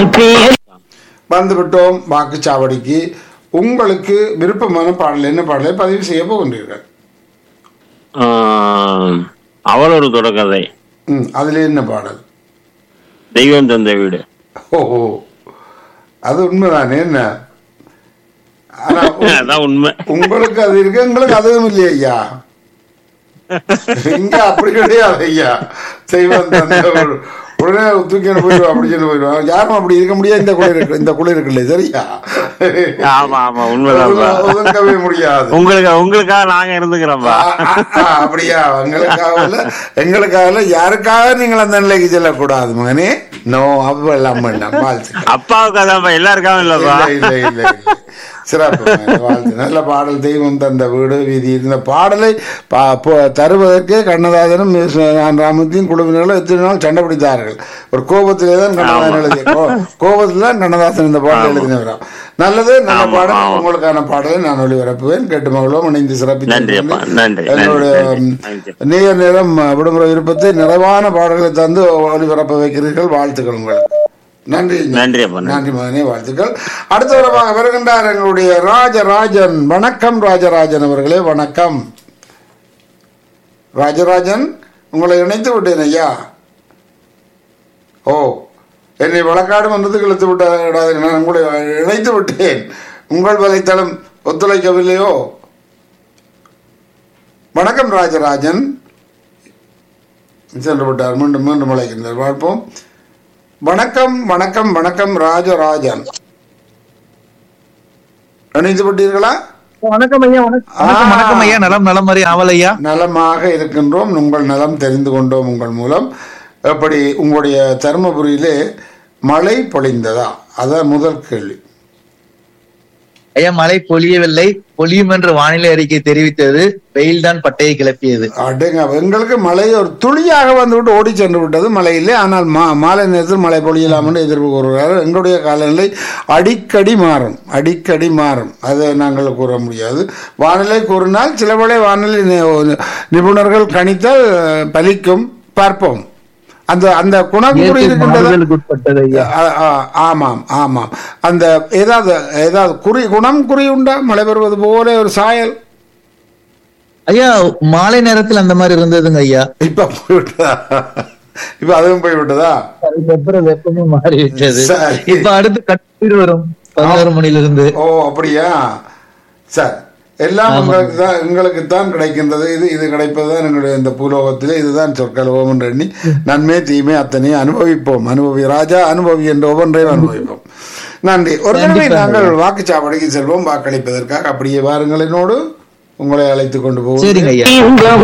வந்து விட்டோம் வாக்குச்சாவடிக்கு உங்களுக்கு விருப்பமான பாடல் என்ன பாடலை பதிவு செய்ய போகின்றீர்கள் ஆஹ், அவள் ஒரு தொடர்கதை ம் அதுல என்ன பாடல் தெய்வம் தந்த வீடு ஓஹோ அது உண்மைதானே என்ன ஆனா உ- அதான் உண்மை உங்களுக்கு அது இருக்கு எங்களுக்கு அதுவும் இல்லையா ஐயா இங்க அப்படி கிடையாது ஐயா செய்வன் தந்த ஒரு உடனே தூக்கி போயிடுவோம் அப்படி சொல்லி போயிடுவோம் யாரும் அப்படி இருக்க முடியாது இந்த குளிர் இருக்கு இந்த குளிர் இருக்குல்ல சரியா ஆமா ஆமா உண்மைதான் ஒதுங்கவே முடியாது உங்களுக்கு உங்களுக்காக நாங்க இருந்துக்கிறோம்பா ஆ, ஆ, ஆ, அப்படியா எங்களுக்காக இல்ல, எங்களுக்காக இல்ல, யாருக்காக நீங்கள் அந்த நிலைக்கு செல்லக்கூடாது மகனே நோ அவ்வளவு வேண்டாம் வாழ்த்துக்கள் அப்பாவுக்கு அதான்ப்பா எல்லாருக்காகவும் இல்லப்பா இல்லை இல்லை இல்லை இல்லை. சிறப்பு மகனே, வாழ்த்து நல்ல பாடல் தெய்வம் தந்த வீடு வீதி இந்த பாடலை பா- போ- தருவதற்கே கண்ணதாசனும் மிஸ் நான் ராமத்தையும் குழுவினர்களும் எத்தனை நாள் சண்டை பிடித்தார்கள் ஒரு கோபத்திலே தான் கண்ணதாசன் எழுதிய கோ- கோபத்தில் தான் கண்ணதாசன் இந்த பாடல் எழுதினவராம் நல்லது நல்ல ஆமா, பாடல் ஆமா. உங்களுக்கான பாடலை நான் ஒளிபரப்புவேன் கேட்டு மகளும் இணைந்து சிறப்பித்து நன்றி அப்பா, நன்றி, என்னுடைய நன்றி, ம், நன்றி. நேர நேரம் விடுமுறை விருப்பத்தை நிறைவான பாடல்களை தந்து ஒளிபரப்ப வைக்கிறீர்கள் வாழ்த்துக்கள் உங்களுக்கு நன்றி நன்றி அப்பா, நன்றி. நன்றி மகனே வாழ்த்துக்கள் அடுத்த உறவாக வருகின்றார் எங்களுடைய ராஜராஜன் வணக்கம் ராஜராஜன் அவர்களே வணக்கம் ராஜராஜன் உங்களை இணைத்து விட்டேன் ஐயா ஓ என்னை வழக்காடு வந்ததுக்கு இழுத்து விட்டாது நான் உங்களை இணைத்து விட்டேன் உங்கள் வலைத்தளம் ஒத்துழைக்கவில்லையோ வணக்கம் ராஜராஜன் சென்று விட்டார் மீண்டும் மீண்டும் அழைக்கின்றார் பார்ப்போம் வணக்கம் வணக்கம் வணக்கம் ராஜராஜன் இணைந்து விட்டீர்களா வணக்கம் ஐயா வணக்கம் வணக்கம், வணக்கம் ஐயா நலம் நலம் மாதிரி ஆவல் ஐயா நலமாக இருக்கின்றோம் உங்கள் நலம் தெரிந்து கொண்டோம் உங்கள் மூலம் எப்படி உங்களுடைய தருமபுரியிலே மழை பொழிந்ததா அதான் முதல் கேள்வி ஐயா மழை பொழியவில்லை பொழியும் என்று வானிலை அறிக்கை தெரிவித்தது வெயில் தான் பட்டையை கிளப்பியது அடங்க எங்களுக்கு மழை ஒரு துளியாக வந்துவிட்டு ஓடி சென்று விட்டது மழை இல்லை ஆனால் மா மாலை நேரத்தில் மழை பொழியலாம் என்று எதிர்ப்பு கூறுகிறார் எங்களுடைய காலநிலை அடிக்கடி மாறும் அடிக்கடி மாறும் அதை நாங்கள் கூற முடியாது வானிலை கூறினால் சில வேளை வானிலை நி- நிபுணர்கள் கணித்தால் அஹ், பலிக்கும் பார்ப்போம் அந்த அந்த குணம் கூறி இருக்கின்றதா மாறுதலுக்கு உட்பட்டது ஐயா ஆ- ஆ- ஆமாம் ஆமாம் அந்த ஏதாவது ஏதாவது குறி குணம் குறி உண்டா மழை பெறுவது போல ஒரு சாயல் ஐயா மாலை நேரத்தில் அந்த மாதிரி இருந்ததுங்க ஐயா இப்ப போய்விட்டதா இப்ப அதுவும் போய்விட்டதா அதுக்கப்புறம் வெப்பமே மாறிவிட்டது சரி. இப்ப அடுத்து கட்டீர் வரும் பதினோரு மணில இருந்து ஓ அப்படியா சரி எல்லாம் உங்களுக்கு தான் எங்களுக்கு தான் கிடைக்கின்றது இது இது கிடைப்பதுதான் எங்களுடைய இந்த பூலோகத்திலே இதுதான் சொற்கலவோம் என்று எண்ணி நன்மை தீமை அத்தனையும் அனுபவிப்போம் அனுபவி ராஜா அனுபவி என்ற ஒவ்வொன்றையும் அனுபவிப்போம் நன்றி ஒரு தடவை நாங்கள் வாக்குச்சாவடிக்கு செல்வோம் வாக்களிப்பதற்காக அப்படியே வாருங்கள் என்னோடு உங்களை அழைத்து கொண்டு போவோம் சரிங்க ஐயா